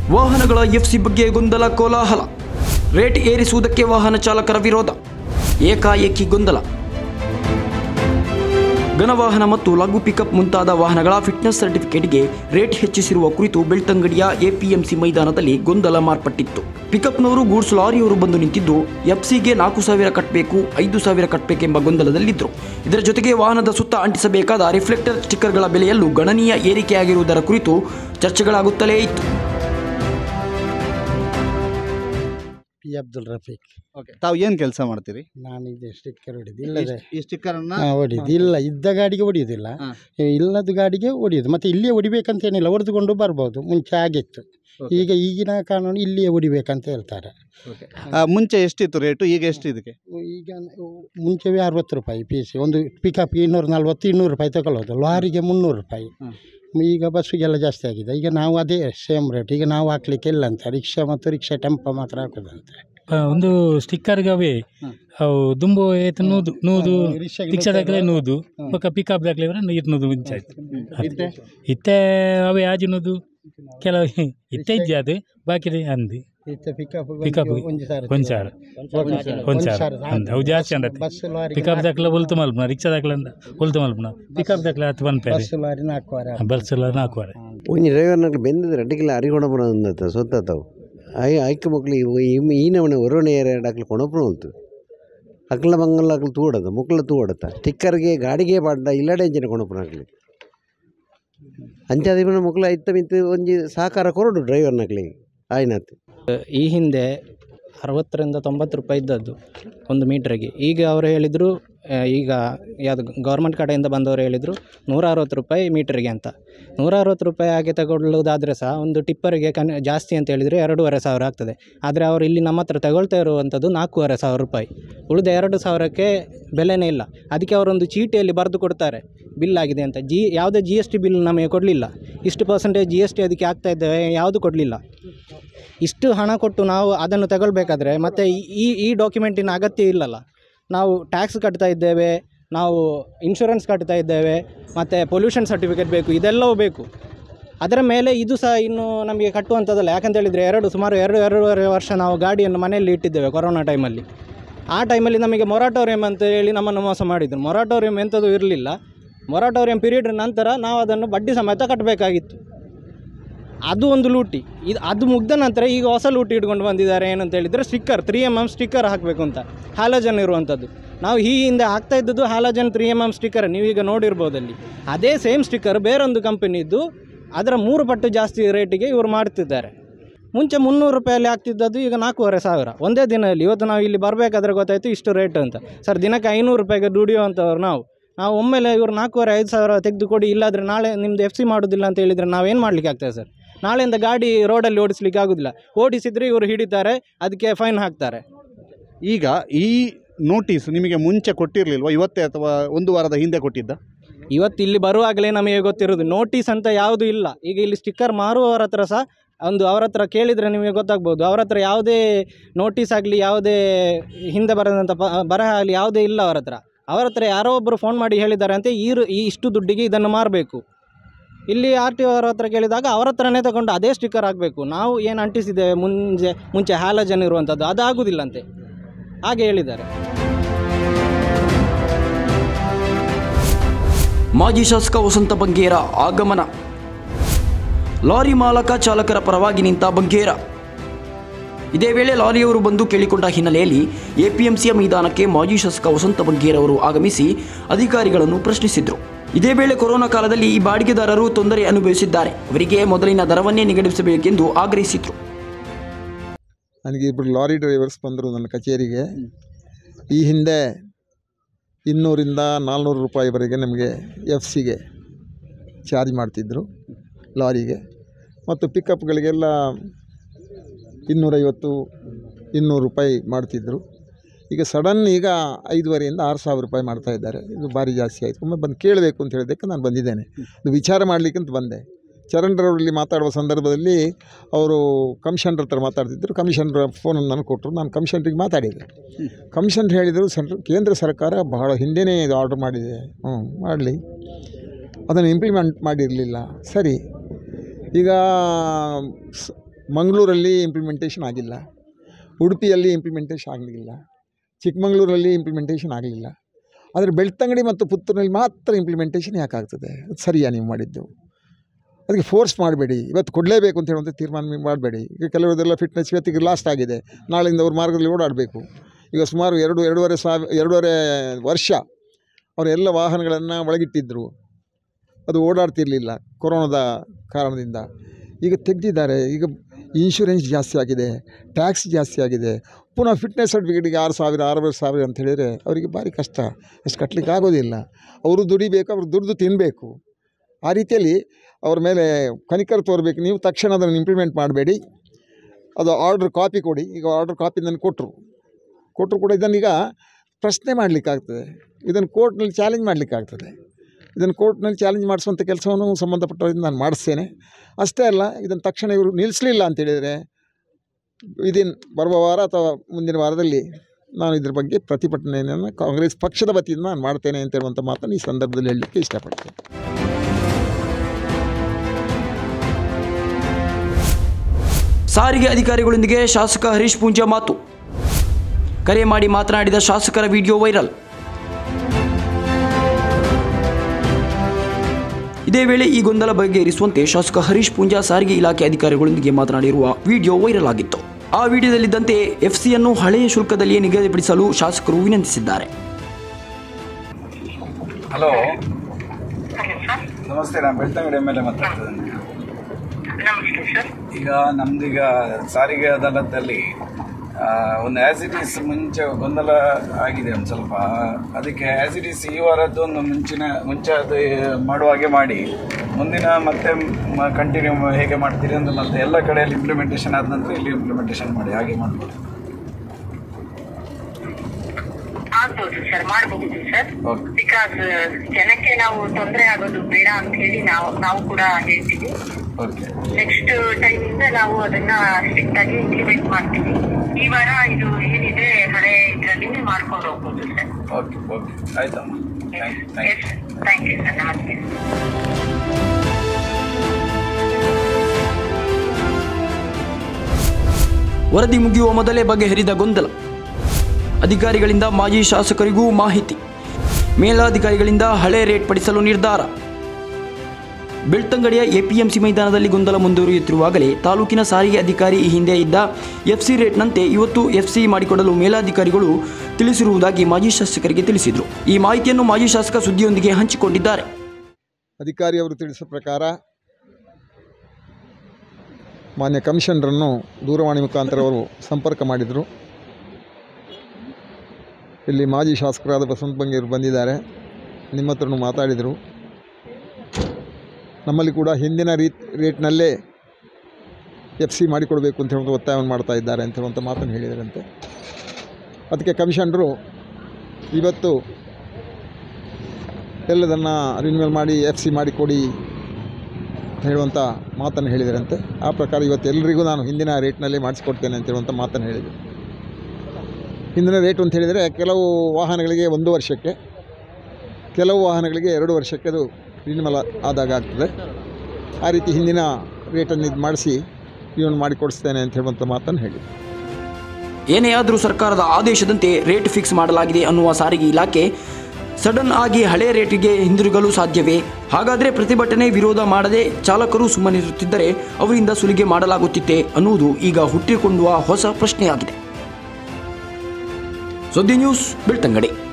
ವಾಹನಗಳ ಎಫ್ಸಿ ಬಗ್ಗೆ ಗೊಂದಲ ಕೋಲಾಹಲ ರೇಟ್ ಏರಿಸುವುದಕ್ಕೆ ವಾಹನ ಚಾಲಕರ ವಿರೋಧ ಏಕಾಏಕಿ ಗೊಂದಲ ಘನವಾಹನ ಮತ್ತು ಲಘು ಪಿಕಪ್ ಮುಂತಾದ ವಾಹನಗಳ ಫಿಟ್ನೆಸ್ ಸರ್ಟಿಫಿಕೇಟ್ಗೆ ರೇಟ್ ಹೆಚ್ಚಿಸಿರುವ ಕುರಿತು ಬೆಳ್ತಂಗಡಿಯ ಎಪಿಎಂಸಿ ಮೈದಾನದಲ್ಲಿ ಗೊಂದಲ ಮಾರ್ಪಟ್ಟಿತ್ತು ಪಿಕಪ್ನವರು ಗೂಡ್ಸ್ ಲಾರಿಯವರು ಬಂದು ನಿಂತಿದ್ದು ಎಫ್ಸಿಗೆ ನಾಲ್ಕು ಸಾವಿರ ಕಟ್ಟಬೇಕು ಐದು ಸಾವಿರ ಕಟ್ಟಬೇಕೆಂಬ ಗೊಂದಲದಲ್ಲಿದ್ದರು ಇದರ ಜೊತೆಗೆ ವಾಹನದ ಸುತ್ತ ಅಂಟಿಸಬೇಕಾದ ರಿಫ್ಲೆಕ್ಟರ್ ಸ್ಟಿಕ್ಕರ್ಗಳ ಬೆಲೆಯಲ್ಲೂ ಗಣನೀಯ ಏರಿಕೆಯಾಗಿರುವುದರ ಕುರಿತು ಚರ್ಚೆಗಳಾಗುತ್ತಲೇ ಇತ್ತು ಪಿ ಅಬ್ದುಲ್ ರಫೀಕ್ ಓಕೆ ತಾವು ಏನು ಕೆಲಸ ಮಾಡ್ತೀರಿ ನಾನು ಇದು ಸ್ಟಿಕ್ಕರ್ ಹೊಡಿದು ಇಲ್ಲದೆ ಈ ಸ್ಟಿಕ್ಕರನ್ನು ಹಾ, ಹೊಡಿದು ಇಲ್ಲ ಇದ್ದ ಗಾಡಿಗೆ ಹೊಡಿಯೋದಿಲ್ಲ ಹಾ. ಇಲ್ಲದ ಗಾಡಿಗೆ ಹೊಡಿಯೋದು ಮತ್ತೆ ಇಲ್ಲಿಯೇ ಹೊಡಿಬೇಕಂತ ಏನಿಲ್ಲ ಹೊಡೆದುಕೊಂಡು ಬರ್ಬೋದು ಮುಂಚೆ ಆಗಿತ್ತು Okay. ಈಗ ಈಗಿನ ಕಾನೂನು ಇಲ್ಲಿಯೇ ಹೊಡಿಬೇಕಂತ ಹೇಳ್ತಾರೆ ಮುಂಚೆ ಎಷ್ಟಿತ್ತು ರೇಟು ಈಗ ಎಷ್ಟು ಇದಕ್ಕೆ ಈಗ ಮುಂಚೆವೇ ಅರವತ್ತು ರೂಪಾಯಿ ಪಿ ಸಿ ಒಂದು ಪಿಕಪ್ಗೆ ಇನ್ನೂರ ನಲ್ವತ್ತು ಇನ್ನೂರು ರೂಪಾಯಿ ತಗೊಳ್ಳೋದು ಲಾರಿಗೆ ಮುನ್ನೂರು ರೂಪಾಯಿ ಹ್ಮ್. ಈಗ ಬಸ್ಸಿಗೆಲ್ಲ ಜಾಸ್ತಿ ಆಗಿದೆ ಈಗ ನಾವು ಅದೇ ಸೇಮ್ ರೇಟ್ ಈಗ ನಾವು ಹಾಕ್ಲಿಕ್ಕೆ ಇಲ್ಲ ಅಂತ ರಿಕ್ಷಾ ಮತ್ತು ರಿಕ್ಷಾ ಟೆಂಪ ಮಾತ್ರ ಹಾಕೋದಂತೆ ಆ, ಒಂದು ಸ್ಟಿಕ್ಕರ್ಗೆ ಅವೇ ಹ್ಮ್. ಅವು ದುಂಬು ಏತು ನೂದು ನೂದು ರಿಕ್ಷಾಗೆ ರಿಕ್ಷಾ ದಾಖಲೆ ನೂದು ಹ್ಮ್. ಬೊಕ್ಕ ಪಿಕಪ್ ದಾಖಲೆ ಇವರ ನೀರು ನೂದು ಮುಂಚೆ ಆಯ್ತು ಇತ್ತೆ ಇತ್ತೆ ಅವೇ ಆಜು ನೂದು ಕೆಲವು ಇತ್ತೆ ಇದ್ದೆ ಅದು ಬಾಕಿ ಅಂದು ಪಿಕಪ್ ಪಿಕಪ್ ಒಂದು ಸಾವಿರ ಒಂದು ಸಾವಿರ ಒಂದು ಸಾವಿರ ಅಂದ್ ಅವು ಜಾಸ್ತಿ ಅಂದತ್ತೆ ಬಸ್ ಲಾರಿ ಪಿಕಪ್ ದಾಖಲೆ ಒಲ್ತು ಮಲ್ಪನ ರಿಕ್ಷಾ ದಾಖಲೆ ಅಂದ ಒಲ್ತು ಮಲ್ಪನ ಪಿಕಪ್ ದಾಖಲೆ ಹತ್ತು ಬಂದ್ಪೇರೆ ಬಸ್ ಲಾರಿ ನಾಲ್ಕುವರೆ ಬಸ್ ಎಲ್ಲ ನಾಲ್ಕುವರೆ ಒಂಜಿ ಡ್ರೈವರ್ನಕ್ಲು ಬೆಂದಿದ್ರೆ ಅಡ್ಡಿಗಿಲ್ಲ ಅರಿಗೊಂಡ ಬಂದತ್ತ ಸೊತ್ತಾತವು ಐ ಐಕ ಮಕ್ಳು ಇವು ಇಮ್ ಈ ನಮೂನೆ ಒರೋಣೆ ಏರಿಯಾಡಕ್ಲು ಕೊಣಪುಣ ಉಂಟು ಅಕ್ಲ ಮಂಗಲ ಅಕ್ಲು ತೂಡದ ಮುಕ್ಲ ತೂಡತ್ತ ಸ್ಟಿಕ್ಕರ್ಗೆ ಗಾಡಿಗೆ ಪಾಡ್ಡ ಇಲ್ಲಡೆ ಅಂಚಿನ ಕೊಣಪುಣ ಅಕ್ಲಿ ಅಂಚಾದ ಇವನ ಮಕ್ಳು ಐತ ಮಿತ್ತು ಒಂಜಿ ಸಹಕಾರ ಕೊರಡು ಡ್ರೈವರ್ನಕ್ಲಿಗೆ ಆಯ್ನಾತ್ ಈ ಹಿಂದೆ ಅರವತ್ತರಿಂದ ತೊಂಬತ್ತು ರೂಪಾಯಿ ಇದ್ದದ್ದು ಒಂದು ಮೀಟ್ರಿಗೆ ಈಗ ಅವರು ಹೇಳಿದರು ಈಗ ಯಾವುದು ಗೌರ್ಮೆಂಟ್ ಕಡೆಯಿಂದ ಬಂದವರು ಹೇಳಿದರು ನೂರ ಅರವತ್ತು ರೂಪಾಯಿ ಮೀಟ್ರಿಗೆ ಅಂತ ನೂರ ಅರವತ್ತು ರೂಪಾಯಿ ಹಾಗೆ ತಗೊಳ್ಳೋದಾದರೆ ಸಹ ಒಂದು ಟಿಪ್ಪರಿಗೆ ಕನ್ ಜಾಸ್ತಿ ಅಂತ ಹೇಳಿದರೆ ಎರಡೂವರೆ ಸಾವಿರ ಆಗ್ತದೆ ಆದರೆ ಅವರು ಇಲ್ಲಿ ನಮ್ಮ ಹತ್ರ ತಗೊಳ್ತಾ ಇರುವಂಥದ್ದು ನಾಲ್ಕೂವರೆ ಸಾವಿರ ರೂಪಾಯಿ ಉಳಿದ ಎರಡು ಸಾವಿರಕ್ಕೆ ಬೆಲೆನೇ ಇಲ್ಲ ಅದಕ್ಕೆ ಅವರೊಂದು ಚೀಟಿಯಲ್ಲಿ ಬರೆದು ಕೊಡ್ತಾರೆ ಬಿಲ್ ಆಗಿದೆ ಅಂತ ಜಿ ಯಾವುದೇ ಜಿ ಎಸ್ ಟಿ ಬಿಲ್ ನಮಗೆ ಕೊಡಲಿಲ್ಲ ಇಷ್ಟು ಪರ್ಸೆಂಟೇಜ್ ಜಿ ಎಸ್ ಟಿ ಅದಕ್ಕೆ ಆಗ್ತಾ ಇದ್ದೇವೆ ಯಾವುದು ಕೊಡಲಿಲ್ಲ ಇಷ್ಟು ಹಣ ಕೊಟ್ಟು ನಾವು ಅದನ್ನು ತಗೊಳ್ಬೇಕಾದ್ರೆ ಮತ್ತು ಈ ಈ ಡಾಕ್ಯುಮೆಂಟಿನ ಅಗತ್ಯ ಇಲ್ಲಲ್ಲ ನಾವು ಟ್ಯಾಕ್ಸ್ ಕಟ್ತಾ ಇದ್ದೇವೆ ನಾವು ಇನ್ಶೂರೆನ್ಸ್ ಕಟ್ತಾ ಇದ್ದೇವೆ ಮತ್ತು ಪೊಲ್ಯೂಷನ್ ಸರ್ಟಿಫಿಕೇಟ್ ಬೇಕು ಇದೆಲ್ಲವೂ ಬೇಕು ಅದರ ಮೇಲೆ ಇದು ಸಹ ಇನ್ನು ನಮಗೆ ಕಟ್ಟುವಂಥದ್ದಲ್ಲ ಯಾಕಂತ ಹೇಳಿದರೆ ಎರಡು ಸುಮಾರು ಎರಡು ಎರಡೂವರೆ ವರ್ಷ ನಾವು ಗಾಡಿಯನ್ನು ಮನೆಯಲ್ಲಿ ಇಟ್ಟಿದ್ದೇವೆ ಕೊರೋನಾ ಟೈಮಲ್ಲಿ ಆ ಟೈಮಲ್ಲಿ ನಮಗೆ ಮೊರಾಟೋರಿಯಂ ಅಂತ ಹೇಳಿ ನಮ್ಮನ್ನು ಮೋಸ ಮಾಡಿದರು ಮೊರಾಟೋರಿಯಂ ಎಂಥದ್ದು ಇರಲಿಲ್ಲ ಮೊರಾಟೋರಿಯಂ ಪೀರಿಯಡ್ ನಂತರ ನಾವು ಅದನ್ನು ಬಡ್ಡಿ ಸಮೇತ ಕಟ್ಟಬೇಕಾಗಿತ್ತು ಅದು ಒಂದು ಲೂಟಿ ಇದು ಅದು ಮುಗ್ದ ನಂತರ ಈಗ ಹೊಸ ಲೂಟಿ ಇಟ್ಕೊಂಡು ಬಂದಿದ್ದಾರೆ ಏನಂತ ಹೇಳಿದರೆ sticker three M M sticker ಹಾಕಬೇಕು ಅಂತ ಹ್ಯಾಲೋಜನ್ ಇರುವಂಥದ್ದು ನಾವು ಈ ಹಿಂದೆ ಹಾಕ್ತಾ ಇದ್ದದ್ದು halogen three M M sticker ನೀವೀಗ ನೋಡಿರ್ಬೋದು ಅಲ್ಲಿ ಅದೇ ಸೇಮ್ ಸ್ಟಿಕ್ಕರ್ ಬೇರೊಂದು ಕಂಪನಿದ್ದು ಅದರ ಮೂರು ಪಟ್ಟು ಜಾಸ್ತಿ ರೇಟಿಗೆ ಇವರು ಮಾಡ್ತಿದ್ದಾರೆ ಮುಂಚೆ ಮುನ್ನೂರು ರೂಪಾಯಲ್ಲಿ ಆಗ್ತಿದ್ದದ್ದು ಈಗ ನಾಲ್ಕೂವರೆ ಸಾವಿರ ಒಂದೇ ದಿನದಲ್ಲಿ ಇವತ್ತು ನಾವು ಇಲ್ಲಿ ಬರಬೇಕಾದ್ರೆ ಗೊತ್ತಾಯಿತು ಇಷ್ಟು ರೇಟ್ ಅಂತ ಸರ್ ದಿನಕ್ಕೆ ಐನೂರು ರೂಪಾಯಿಗೆ ದುಡಿಯುವಂಥವ್ರು ನಾವು ನಾವು ಒಮ್ಮೆಲೆ ಇವರು ನಾಲ್ಕೂವರೆ ಐದು ಸಾವಿರ ತೆಗೆದು ಕೊಡಿ ಇಲ್ಲಾಂದರೆ ನಾಳೆ ನಿಮ್ಮದು ಎಫ್ ಸಿ ಮಾಡೋದಿಲ್ಲ ಅಂತ ಹೇಳಿದರೆ ನಾವೇನು ಮಾಡಲಿಕ್ಕೆ ಆಗ್ತದೆ ಸರ್ ನಾಳೆಯಿಂದ ಗಾಡಿ ರೋಡಲ್ಲಿ ಓಡಿಸ್ಲಿಕ್ಕೆ ಆಗೋದಿಲ್ಲ ಓಡಿಸಿದರೆ ಇವರು ಹಿಡಿತಾರೆ ಅದಕ್ಕೆ ಫೈನ್ ಹಾಕ್ತಾರೆ ಈಗ ಈ ನೋಟಿಸ್ ನಿಮಗೆ ಮುಂಚೆ ಕೊಟ್ಟಿರಲಿಲ್ವಾ ಇವತ್ತೇ ಅಥವಾ ಒಂದು ವಾರದ ಹಿಂದೆ ಕೊಟ್ಟಿದ್ದ ಇವತ್ತು ಇಲ್ಲಿ ಬರುವಾಗಲೇ ನಮಗೆ ಗೊತ್ತಿರೋದು ನೋಟಿಸ್ ಅಂತ ಯಾವುದು ಇಲ್ಲ ಈಗ ಇಲ್ಲಿ ಸ್ಟಿಕ್ಕರ್ ಮಾರುವವರ ಹತ್ರ ಸಹ ಒಂದು ಅವರ ಹತ್ರ ಕೇಳಿದರೆ ನಿಮಗೆ ಗೊತ್ತಾಗ್ಬೋದು ಅವರ ಹತ್ರ ಯಾವುದೇ ನೋಟಿಸ್ ಆಗಲಿ ಯಾವುದೇ ಹಿಂದೆ ಬರದಂಥ ಪ ಬರಹ ಆಗಲಿ ಯಾವುದೇ ಇಲ್ಲ ಅವರ ಹತ್ರ ಅವರ ಹತ್ರ ಯಾರೋ ಒಬ್ಬರು ಫೋನ್ ಮಾಡಿ ಹೇಳಿದ್ದಾರೆ ಅಂತ ಈ ರು- ಈ ಇಷ್ಟು ದುಡ್ಡಿಗೆ ಇದನ್ನು ಮಾರಬೇಕು ಇಲ್ಲಿ ಆರ್ ಟಿ ಅವರ ಹತ್ರ ಕೇಳಿದಾಗ ಅವರ ಹತ್ರನೇ ತಗೊಂಡು ಅದೇ ಸ್ಟಿಕ್ಕರ್ ಹಾಕಬೇಕು ನಾವು ಏನು ಅಂಟಿಸಿದ್ದೇವೆ ಮುಂಚೆ ಮುಂಚೆ ಹ್ಯಾಲಜನ್ ಇರುವಂಥದ್ದು ಅದು ಆಗೋದಿಲ್ಲಂತೆ ಹಾಗೆ ಹೇಳಿದ್ದಾರೆ ಮಾಜಿ ಶಾಸಕ ವಸಂತ ಬಂಗೇರ ಆಗಮನ ಲಾರಿ ಮಾಲಕ ಚಾಲಕರ ಪರವಾಗಿ ನಿಂತ ಬಂಗೇರ ಇದೇ ವೇಳೆ ಲಾರಿಯವರು ಬಂದು ಕೇಳಿಕೊಂಡ ಹಿನ್ನೆಲೆಯಲ್ಲಿ ಎಪಿಎಂಸಿಯ ಮೈದಾನಕ್ಕೆ ಮಾಜಿ ಶಾಸಕ ವಸಂತ ಬಂಗೇರ್ ಅವರು ಆಗಮಿಸಿ ಅಧಿಕಾರಿಗಳನ್ನು ಪ್ರಶ್ನಿಸಿದರು ಇದೇ ವೇಳೆ ಕೊರೋನಾ ಕಾಲದಲ್ಲಿ ಈ ಬಾಡಿಗೆದಾರರು ತೊಂದರೆ ಅನುಭವಿಸಿದ್ದಾರೆ ಅವರಿಗೆ ಮೊದಲಿನ ದರವನ್ನೇ ನಿಗದಿಸಬೇಕೆಂದು ಆಗ್ರಹಿಸಿದರು ನನಗೆ ಇಬ್ಬರು ಲಾರಿ ಡ್ರೈವರ್ಸ್ ಬಂದರು ನನ್ನ ಕಚೇರಿಗೆ ಈ ಹಿಂದೆ ಇನ್ನೂರಿಂದ ನಾಲ್ನೂರು ರೂಪಾಯಿವರೆಗೆ ನಮಗೆ ಎಫ್ ಸಿಗೆ ಚಾರ್ಜ್ ಮಾಡ್ತಿದ್ದರು ಲಾರಿಗೆ ಮತ್ತು ಪಿಕಪ್ಗಳಿಗೆಲ್ಲ ಇನ್ನೂರೈವತ್ತು ಇನ್ನೂರು ರೂಪಾಯಿ ಮಾಡ್ತಿದ್ದರು ಈಗ ಸಡನ್ ಈಗ ಐದುವರೆಯಿಂದ ಆರು ಸಾವಿರ ರೂಪಾಯಿ ಮಾಡ್ತಾ ಇದ್ದಾರೆ ಇದು ಭಾರಿ ಜಾಸ್ತಿ ಆಯಿತು ಒಮ್ಮೆ ಬಂದು ಕೇಳಬೇಕು ಅಂತ ಹೇಳಿದ್ದಕ್ಕೆ ನಾನು ಬಂದಿದ್ದೇನೆ ಇದು ವಿಚಾರ ಮಾಡಲಿಕ್ಕೆ ಅಂತ ಬಂದೆ ಚರಣ್ರವರಲ್ಲಿ ಮಾತಾಡುವ ಸಂದರ್ಭದಲ್ಲಿ ಅವರು ಕಮಿಷನರ್ ಹತ್ರ ಮಾತಾಡ್ತಿದ್ದರು ಕಮಿಷನರ್ ಫೋನನ್ನು ನನಗೆ ಕೊಟ್ಟರು ನಾನು ಕಮಿಷನರಿಗೆ ಮಾತಾಡಿದೆ ಕಮಿಷನರ್ ಹೇಳಿದರು ಸೆಂಟ್ರ್ ಕೇಂದ್ರ ಸರ್ಕಾರ ಬಹಳ ಹಿಂದೆಯೇ ಇದು ಆರ್ಡರ್ ಮಾಡಿದೆ ಹ್ಞೂ ಮಾಡಲಿ ಅದನ್ನು ಇಂಪ್ಲಿಮೆಂಟ್ ಮಾಡಿರಲಿಲ್ಲ ಸರಿ ಈಗ ಸ್- ಮಂಗಳೂರಲ್ಲಿ ಇಂಪ್ಲಿಮೆಂಟೇಷನ್ ಆಗಿಲ್ಲ ಉಡುಪಿಯಲ್ಲಿ ಇಂಪ್ಲಿಮೆಂಟೇಷನ್ ಆಗಲಿಲ್ಲ ಚಿಕ್ಕಮಗಳೂರಲ್ಲಿ ಇಂಪ್ಲಿಮೆಂಟೇಷನ್ ಆಗಲಿಲ್ಲ ಆದರೆ ಬೆಳ್ತಂಗಡಿ ಮತ್ತು ಪುತ್ತೂರಿನಲ್ಲಿ ಮಾತ್ರ ಇಂಪ್ಲಿಮೆಂಟೇಷನ್ ಯಾಕಾಗ್ತದೆ ಅದು ಸರಿಯಾ ನೀವು ಮಾಡಿದ್ದು ಅದಕ್ಕೆ ಫೋರ್ಸ್ ಮಾಡಬೇಡಿ ಇವತ್ತು ಕೊಡಲೇಬೇಕು ಅಂತ ಹೇಳುವಂಥ ತೀರ್ಮಾನ ಮಾಡಬೇಡಿ ಈಗ ಕೆಲವರದೆಲ್ಲ ಫಿಟ್ನೆಸ್ ಇವತ್ತಿಗೆ ಲಾಸ್ಟ್ ಆಗಿದೆ ನಾಳೆಯಿಂದ ಅವ್ರ ಮಾರ್ಗದಲ್ಲಿ ಓಡಾಡಬೇಕು ಈಗ ಸುಮಾರು ಎರಡು ಎರಡೂವರೆ ಸಾವಿರ ಎರಡೂವರೆ ವರ್ಷ ಅವರೆಲ್ಲ ವಾಹನಗಳನ್ನು ಒಳಗಿಟ್ಟಿದ್ದರು ಅದು ಓಡಾಡ್ತಿರಲಿಲ್ಲ ಕೊರೋನಾದ ಕಾರಣದಿಂದ ಈಗ ತೆಗೆದಿದ್ದಾರೆ ಈಗ ಇನ್ಶೂರೆನ್ಸ್ ಜಾಸ್ತಿ ಆಗಿದೆ ಟ್ಯಾಕ್ಸ್ ಜಾಸ್ತಿ ಆಗಿದೆ ಪುನಃ ಫಿಟ್ನೆಸ್ ಸರ್ಟಿಫಿಕೇಟಿಗೆ ಆರು ಸಾವಿರ ಆರೂವರೆ ಸಾವಿರ ಅಂತ ಹೇಳಿದರೆ ಅವರಿಗೆ ಭಾರಿ ಕಷ್ಟ ಅಷ್ಟು ಕಟ್ಟಲಿಕ್ಕೆ ಆಗೋದಿಲ್ಲ ಅವರು ದುಡಿಬೇಕು ಅವರು ದುಡಿದು ತಿನ್ನಬೇಕು ಆ ರೀತಿಯಲ್ಲಿ ಅವ್ರ ಮೇಲೆ ಕನಿಕರ ತೋರಬೇಕು ನೀವು ತಕ್ಷಣ ಅದನ್ನು ಇಂಪ್ಲಿಮೆಂಟ್ ಮಾಡಬೇಡಿ ಅದು ಆರ್ಡ್ರ್ ಕಾಪಿ ಕೊಡಿ ಈಗ ಆರ್ಡ್ರ್ ಕಾಪಿ ನನಗೆ ಕೊಟ್ಟರು ಕೊಟ್ಟರು ಕೂಡ ಇದನ್ನೀಗ ಪ್ರಶ್ನೆ ಮಾಡಲಿಕ್ಕಾಗ್ತದೆ ಇದನ್ನು ಕೋರ್ಟ್ನಲ್ಲಿ ಚಾಲೆಂಜ್ ಮಾಡಲಿಕ್ಕಾಗ್ತದೆ ಇದನ್ನು ಕೋರ್ಟ್ನಲ್ಲಿ ಚಾಲೆಂಜ್ ಮಾಡಿಸುವಂಥ ಕೆಲಸವನ್ನು ಸಂಬಂಧಪಟ್ಟವರಿಂದ ನಾನು ಮಾಡಿಸ್ತೇನೆ ಅಷ್ಟೇ ಅಲ್ಲ ಇದನ್ನು ತಕ್ಷಣ ಇವರು ನಿಲ್ಲಿಸಲಿಲ್ಲ ಅಂತೇಳಿದರೆ ಇದಿನ್ ಬರುವ ವಾರ ಅಥವಾ ಮುಂದಿನ ವಾರದಲ್ಲಿ ನಾನು ಇದ್ರ ಬಗ್ಗೆ ಪ್ರತಿಭಟನೆಯನ್ನು ಕಾಂಗ್ರೆಸ್ ಪಕ್ಷದ ವತಿಯಿಂದ ನಾನು ಮಾಡ್ತೇನೆ ಅಂತ ಹೇಳುವಂಥ ಮಾತನ್ನು ಈ ಸಂದರ್ಭದಲ್ಲಿ ಹೇಳಲಿಕ್ಕೆ ಇಷ್ಟಪಡ್ತೇನೆ ಸಾರಿಗೆ ಅಧಿಕಾರಿಗಳೊಂದಿಗೆ ಶಾಸಕ ಹರೀಶ್ ಪೂಂಜಾ ಮಾತು ಕರೆ ಮಾಡಿ ಮಾತನಾಡಿದ ಶಾಸಕರ ವಿಡಿಯೋ ವೈರಲ್ ಇದೇ ವೇಳೆ ಈ ಗೊಂದಲ ಬಗೆಹರಿಸುವಂತೆ ಶಾಸಕ ಹರೀಶ್ ಪೂಂಜಾ ಸಾರಿಗೆ ಇಲಾಖೆ ಅಧಿಕಾರಿಗಳೊಂದಿಗೆ ಮಾತನಾಡಿರುವ ವಿಡಿಯೋ ವೈರಲ್ ಆಗಿತ್ತು ಆ ವಿಡಿಯೋದಲ್ಲಿದ್ದಂತೆ ಎಫ್ಸಿಯನ್ನು ಹಳೆಯ ಶುಲ್ಕದಲ್ಲಿಯೇ ನಿಗದಿಪಡಿಸಲು ಶಾಸಕರು ವಿನಂತಿಸಿದ್ದಾರೆ ಹಲೋ ನಮಸ್ತೆ ನಾನು ಬೆಳ್ತಂಗಡಿ ಎಮ್ ಎಲ್ ಎ ಮಾತಾಡ್ತಿದ್ದೇನೆ ಈಗ ನಮ್ದೀಗ ಸಾರಿಗೆ ಅದಾಲತ್ತಲ್ಲಿ ಆ, ಒಂದು ಆ್ಯಸ್ ಇಟ್ ಈಸ್ ಮುಂಚೆ ಗೊಂದಲ ಆಗಿದೆ ಒಂದು ಸ್ವಲ್ಪ ಅದಕ್ಕೆ ಆ್ಯಸ್ ಇಟ್ ಈಸ್ ಈ ವಾರದ್ದು ಒಂದು ಮುಂಚಿನ ಮುಂಚೆ ಅದು ಮಾಡುವ ಹಾಗೆ ಮಾಡಿ ಮುಂದಿನ ಮತ್ತೆ ಕಂಟಿನ್ಯೂ ಹೇಗೆ ಮಾಡ್ತೀರಿ ಅಂತ ಮತ್ತೆ ಎಲ್ಲ ಕಡೆಯಲ್ಲಿ ಇಂಪ್ಲಿಮೆಂಟೇಷನ್ ಆದ ನಂತರ ಇಲ್ಲಿ ಇಂಪ್ಲಿಮೆಂಟೇಷನ್ ಮಾಡಿ ಹಾಗೆ ಮಾಡ್ಬೋದು ಆಗ್ಬೋದು ಸರ್ ಮಾಡಬಹುದು ಸರ್ ಓಕೆ ಬಿಕಾಸ್ ಜನಕ್ಕೆ ನಾವು ತೊಂದರೆ ಆಗೋದು ಬೇಡ ಅಂತ ಹೇಳಿ ನಾವು ನಾವು ಕೂಡ ಹೇಳ್ತೀವಿ ಓಕೆ ನೆಕ್ಸ್ಟ್ ಟೈಮ್ ಇಂದ ನಾವು ಅದನ್ನ ಸ್ಟ್ರಿಕ್ಟ್ ಆಗಿ ಇಂಪ್ಲಿಮೆಂಟ್ ಮಾಡ್ತೀವಿ ಈ ವಾರ ಇದು ಏನಿದೆ ಹಳೆ ಇದರಲ್ಲಿ ಮಾಡ್ಕೊಂಡು ಹೋಗ್ಬೋದು ಸರ್ ಓಕೆ ಓಕೆ ಆಯ್ತಮ್ಮ thank you thank you thank you sir ನಮಸ್ತೆ ವರದಿ ಮುಗಿಯುವ ಮೊದಲೇ ಬಗೆಹರಿದ ಗೊಂದಲ ಅಧಿಕಾರಿಗಳಿಂದ ಮಾಜಿ ಶಾಸಕರಿಗೂ ಮಾಹಿತಿ ಮೇಲಾಧಿಕಾರಿಗಳಿಂದ ಹಳೆ ರೇಟ್ ಪಡಿಸಲು ನಿರ್ಧಾರ ಬೆಳ್ತಂಗಡಿಯ ಎಪಿಎಂಸಿ ಮೈದಾನದಲ್ಲಿ ಗೊಂದಲ ಮುಂದುವರಿಯುತ್ತಿರುವಾಗಲೇ ತಾಲೂಕಿನ ಸಾರಿಗೆ ಅಧಿಕಾರಿ ಈ ಹಿಂದೆ ಇದ್ದ ಎಫ್ಸಿ ರೇಟ್ನಂತೆ ಇವತ್ತು ಎಫ್ಸಿ ಮಾಡಿಕೊಡಲು ಮೇಲಾಧಿಕಾರಿಗಳು ತಿಳಿಸಿರುವುದಾಗಿ ಮಾಜಿ ಶಾಸಕರಿಗೆ ತಿಳಿಸಿದರು ಈ ಮಾಹಿತಿಯನ್ನು ಮಾಜಿ ಶಾಸಕ ಸುದ್ದಿಯೊಂದಿಗೆ ಹಂಚಿಕೊಂಡಿದ್ದಾರೆ ಅಧಿಕಾರಿಯವರು ತಿಳಿಸಿದ ಪ್ರಕಾರ ಮಾನ್ಯ ಕಮಿಷನರನ್ನು ದೂರವಾಣಿ ಮುಖಾಂತರ ಅವರು ಸಂಪರ್ಕ ಮಾಡಿದರು ಇಲ್ಲಿ ಮಾಜಿ ಶಾಸಕರಾದ ಬಸವಂತ ಬಂಗೇರು ಬಂದಿದ್ದಾರೆ ನಿಮ್ಮ ಹತ್ರನೂ ಮಾತಾಡಿದರು ನಮ್ಮಲ್ಲಿ ಕೂಡ ಹಿಂದಿನ ರೀತ್ ರೇಟ್ನಲ್ಲೇ ಎಫ್ ಸಿ ಮಾಡಿಕೊಡಬೇಕು ಅಂತ ಹೇಳುವಂಥ ಒತ್ತಾಯವನ್ನು ಮಾಡ್ತಾ ಇದ್ದಾರೆ ಅಂತ ಹೇಳುವಂಥ ಮಾತನ್ನು ಹೇಳಿದರಂತೆ ಅದಕ್ಕೆ ಕಮಿಷನರು ಇವತ್ತು ಎಲ್ಲದನ್ನು ರಿನ್ಯೂವಲ್ ಮಾಡಿ ಎಫ್ ಸಿ ಮಾಡಿಕೊಡಿ ಅಂತ ಹೇಳುವಂಥ ಮಾತನ್ನು ಹೇಳಿದರಂತೆ ಆ ಪ್ರಕಾರ ಇವತ್ತು ಎಲ್ಲರಿಗೂ ನಾನು ಹಿಂದಿನ ರೇಟ್ನಲ್ಲೇ ಮಾಡಿಸ್ಕೊಡ್ತೇನೆ ಅಂತ ಹೇಳುವಂಥ ಮಾತನ್ನು ಹೇಳಿದರು ಹಿಂದಿನ ರೇಟ್ ಅಂತ ಹೇಳಿದರೆ ಕೆಲವು ವಾಹನಗಳಿಗೆ ಒಂದು ವರ್ಷಕ್ಕೆ ಕೆಲವು ವಾಹನಗಳಿಗೆ ಎರಡು ವರ್ಷಕ್ಕೆ ಅದು ರಿನ್ಯೂವಲ್ ಆದಾಗ ಆಗ್ತದೆ ಆ ರೀತಿ ಹಿಂದಿನ ರೇಟನ್ನು ಇದು ಮಾಡಿಸಿ ರಿನ್ಯೂವಲ್ ಮಾಡಿಕೊಡಿಸ್ತೇನೆ ಅಂತ ಹೇಳುವಂಥ ಮಾತನ್ನು ಹೇಳಿ ಏನೇ ಆದರೂ ಸರ್ಕಾರದ ಆದೇಶದಂತೆ ರೇಟ್ ಫಿಕ್ಸ್ ಮಾಡಲಾಗಿದೆ ಅನ್ನುವ ಸಾರಿಗೆ ಇಲಾಖೆ ಸಡನ್ ಆಗಿ ಹಳೆ ರೇಟಿಗೆ ಹಿಂದಿರುಗಲು ಸಾಧ್ಯವೇ ಹಾಗಾದರೆ ಪ್ರತಿಭಟನೆ ವಿರೋಧ ಮಾಡದೆ ಚಾಲಕರು ಸುಮ್ಮನಿರುತ್ತಿದ್ದರೆ ಅವರಿಂದ ಸುಲಿಗೆ ಮಾಡಲಾಗುತ್ತಿತ್ತೆ ಅನ್ನುವುದು ಈಗ ಹುಟ್ಟಿಕೊಂಡುವ ಹೊಸ ಪ್ರಶ್ನೆಯಾಗಿದೆ ಸುದ್ದಿ ನ್ಯೂಸ್ ಬೆಳ್ತಂಗಡಿ